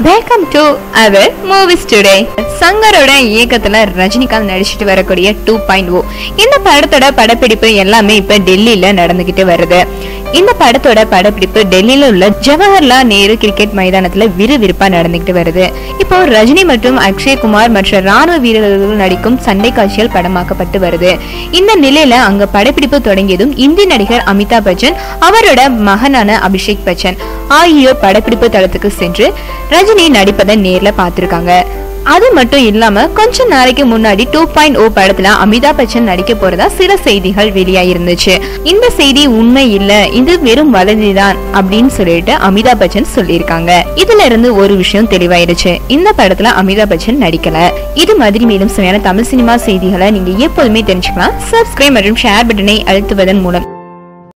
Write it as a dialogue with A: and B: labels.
A: welcome to our movies today சங்கரோட இயக்கத்துல ரஜினிகாந்த் நடிச்சிட்டு வரக்கூடிய டூ பாயிண்ட் ஓ இந்த படத்தோட படப்பிடிப்பு எல்லாமே இப்ப டெல்லியில நடந்துகிட்டு வருது இந்த படத்தோட படப்பிடிப்பு டெல்லியில உள்ள ஜவஹர்லால் நேரு கிரிக்கெட் மைதானத்துல விறுவிறுப்பா நடந்துகிட்டு வருது இப்போ ரஜினி மற்றும் அக்ஷய்குமார் மற்ற ராணுவ வீரர்கள் நடிக்கும் சண்டை காட்சிகள் படமாக்கப்பட்டு வருது இந்த நிலையில அங்க படப்பிடிப்பு தொடங்கியதும் இந்தி நடிகர் அமிதாப் பச்சன் அவரோட மகனான அபிஷேக் பச்சன் ஆகியோர் படப்பிடிப்பு தளத்துக்கு சென்று ரஜினி நடிப்பதை நேர்ல பார்த்திருக்காங்க அது மட்டும் இல்லாம கொஞ்ச நாளைக்கு முன்னாடி டூ பாயிண்ட் ஓ படத்துல அமிதாப் பச்சன் நடிக்க போறதா சில செய்திகள் வெளியாயிருந்துச்சு இந்த செய்தி உண்மை இல்ல இது வெறும் வதந்திதான் அப்படின்னு சொல்லிட்டு அமிதாப் பச்சன் சொல்லியிருக்காங்க இதுல இருந்து ஒரு விஷயம் தெளிவாயிருச்சு இந்த படத்துல அமிதாப் பச்சன் நடிக்கல இது மாதிரி மேலும் சுவையான தமிழ் சினிமா செய்திகளை நீங்க எப்போதுமே தெரிஞ்சுக்கலாம் சப்ஸ்கிரைப் மற்றும் ஷேர் பட்டனை அழுத்துவதன் மூலம்